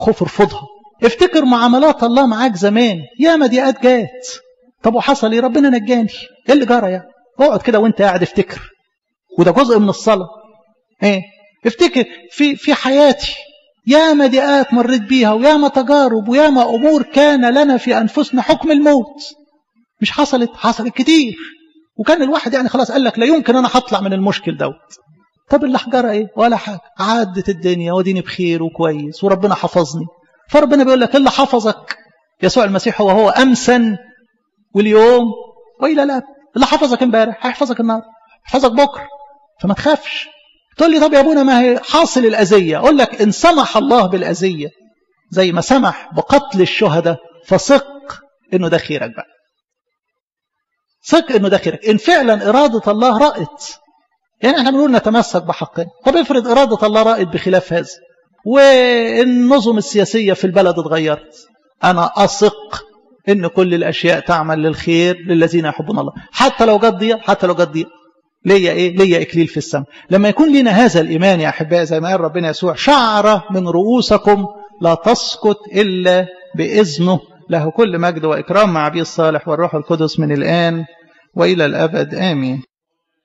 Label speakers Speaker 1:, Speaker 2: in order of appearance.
Speaker 1: خوف ارفضها افتكر معاملات الله معاك زمان يا ما ضيقات جات طب وحصل ايه ربنا نجاني ايه اللي جرى يعني اقعد كده وانت قاعد افتكر وده جزء من الصلاه ايه افتكر في في حياتي يا ما ضيقات مريت بيها ويا ما تجارب ويا ما امور كان لنا في انفسنا حكم الموت مش حصلت حصلت كتير وكان الواحد يعني خلاص قال لك لا يمكن انا هطلع من المشكل دوت طب اللي حجرة ايه ولا حاجه عدت الدنيا وديني بخير وكويس وربنا حفظني فربنا بيقول لك اللي حفظك يسوع المسيح هو هو امسا واليوم والى الاب اللي حفظك امبارح هيحفظك النهارده هيحفظك بكره فما تخافش تقول لي طب يا ابونا ما هي حاصل الاذيه اقول لك ان سمح الله بالاذيه زي ما سمح بقتل الشهداء فثق انه ده خيرك بقى ثق انه ده خيرك ان فعلا اراده الله رأت يعني احنا بنقول نتمسك بحقنا طب افرض اراده الله رأت بخلاف هذا والنظم السياسيه في البلد اتغيرت انا اثق ان كل الاشياء تعمل للخير للذين يحبون الله حتى لو جت ضيق حتى لو جت ضيق ليا ايه ليا اكليل في السماء لما يكون لنا هذا الايمان يا احبائي زي ما قال ربنا يسوع شعره من رؤوسكم لا تسقط الا باذنه له كل مجد واكرام مع ابي الصالح والروح القدس من الان والى الابد امين